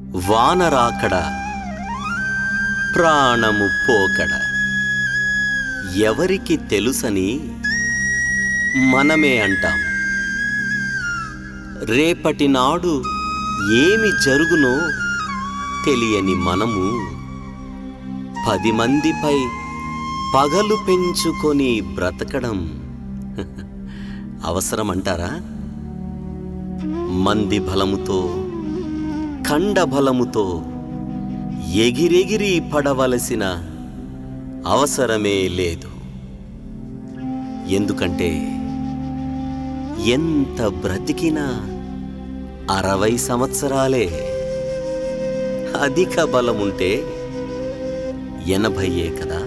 వానరాకడ ప్రాణము పోకడ ఎవరికి తెలుసని మనమే అంటాం రేపటి నాడు ఏమి జరుగునో తెలియని మనము పది మందిపై పగలు పెంచుకొని బ్రతకడం అవసరమంటారా మంది బలముతో కండ బలముతో ఎగిరెగిరి పడవలసిన అవసరమే లేదు ఎందుకంటే ఎంత బ్రతికినా అరవై సంవత్సరాలే అధిక బలముంటే ఎనభైయే కదా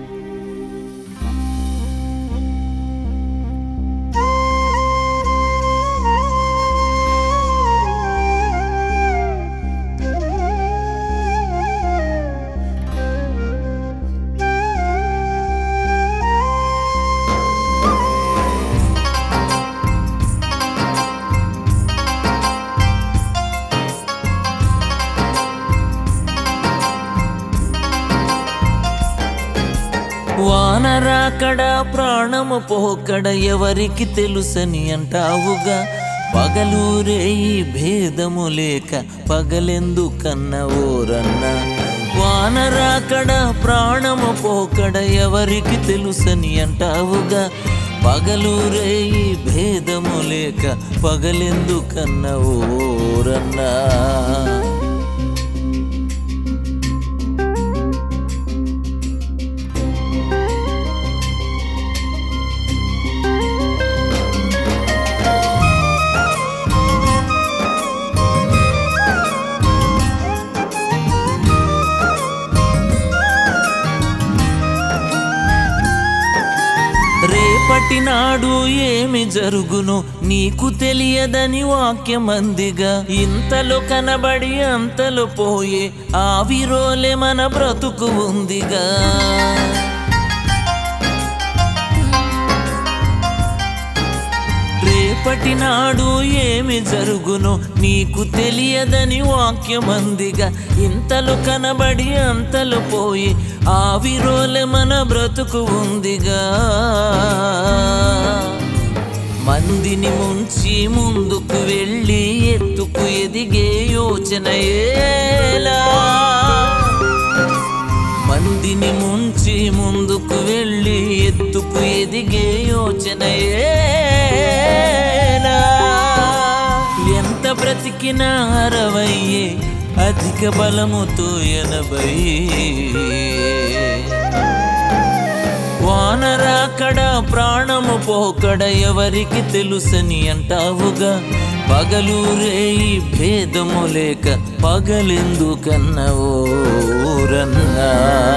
వానరాకడ ప్రాణము పోకడ ఎవరికి తెలుసని అంటావుగా పగలూరే ఈ భేదము లేక పగలెందుకన్న ఓరన్న వానరాకడ ప్రాణము పోకడ ఎవరికి తెలుసని అంటావుగా పగలూరే ఈ భేదము లేక పగలెందుకన్న ఓరన్నా రేపటి నాడు ఏమి జరుగును నీకు తెలియదని వాక్యమందిగా ఇంతలో కనబడి అంతలో పోయే ఆవిరోలే మన బ్రతుకు ఉందిగా రేపటి నాడు ఏమి జరుగును నీకు తెలియదని వాక్యమందిగా ఇంతలో కనబడి అంతలో పోయి ఆవిరోలే మన బ్రతుకు ఉందిగా మందిని ముంచి ముందుకు వెళ్ళి ఎత్తుకు ఎదిగే యోచన ఏలా మందిని ముంచి ముందుకు వెళ్ళి ఎత్తుకు ఎదిగే యోచన ఏలా ఎంత బ్రతికినా అరవయ్యే అధిక బలముతో ఎనభై వానరాకడ ప్రాణము పోకడ ఎవరికి తెలుసని అంటావుగా పగలూరే ఈ భేదము లేక పగలెందుకన్న ఊరన్నా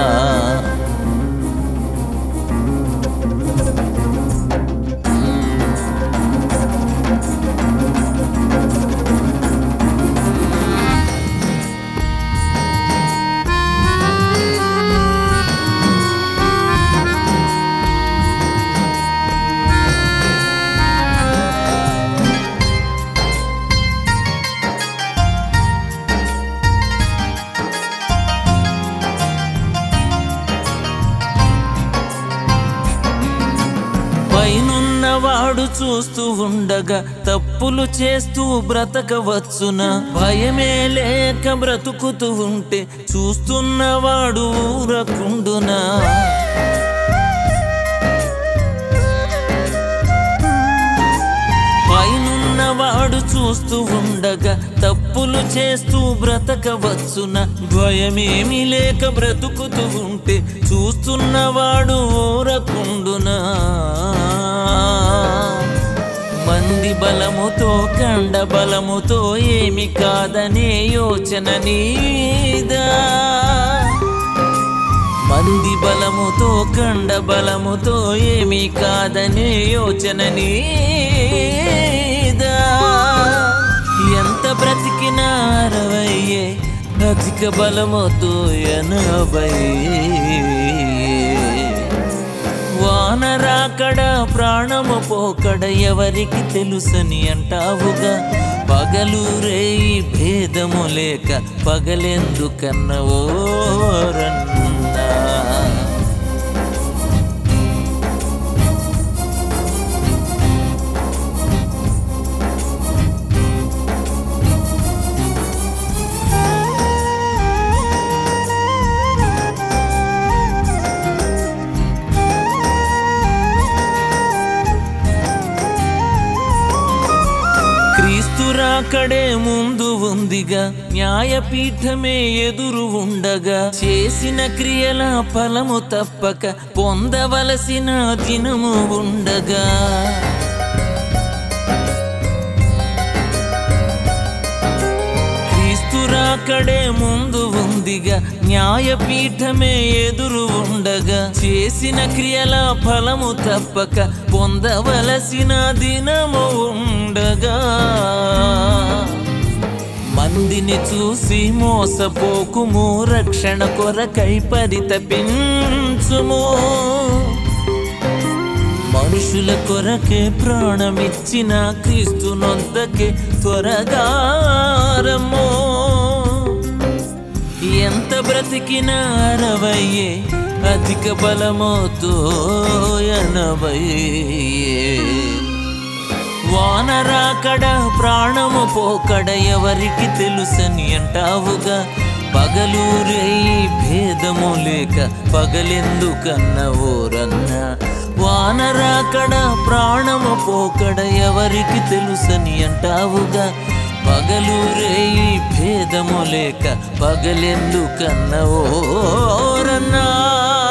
పైనున్నవాడు చూస్తూ ఉండగా తప్పులు చేస్తూ బ్రతకవచ్చునా భయమే లేక బ్రతుకుతూ ఉంటే చూస్తున్నవాడు ఊరకుండునా పైనున్నవాడు చూస్తూ ఉండగా తప్పులు చేస్తూ బ్రతకవచ్చున భయమేమీ లేక బ్రతుకుతూ ఉంటే చూస్తున్నవాడు ఊరకుండునా మంది బలముతో కండ బలముతో ఏమి కాదనే యోచన నీదా మంది బలముతో కండ బలముతో ఏమీ కాదనే యోచన నీదా ఎంత బ్రతికినా అరవయ్యే అధిక బలముతో ఎనభై వానరాకడ ప్రాణము పోకడ ఎవరికి తెలుసని అంటావుగా పగలు రేయి భేద భేదము లేక పగలెందుకన్న ఓరన్నా క్రీస్తు రాకడే ముందు ఉందిగా న్యాయపీఠమే ఎదురు ఉండగా చేసిన క్రియల ఫలము తప్పక పొందవలసిన దినము ఉండగా క్రీస్తు రాకడే ముందు ఉందిగా న్యాయపీఠమే ఎదురు ఉండగా చేసిన క్రియల ఫలము తప్పక పొందవలసిన దినము ఉండగా మందిని చూసి మోసపోకుము రక్షణ కొరకై పరితపించుము మనుషుల కొరకే ప్రాణమిచ్చిన క్రీస్తు నొద్దకే త్వరగారము ఎంత బ్రతికిన అరవయ్యే అధిక బలముతో ఎనభయ్యే వానరాకడ ప్రాణము పోకడ ఎవరికి తెలుసని అంటావుగా పగలూరేయి భేదము లేక పగలెందుకన్న ఓరన్న వానరాకడ ప్రాణము పోకడ ఎవరికి తెలుసని అంటావుగా పగలూరేయి భేదము లేక పగలెందుకన్న ఓరన్నా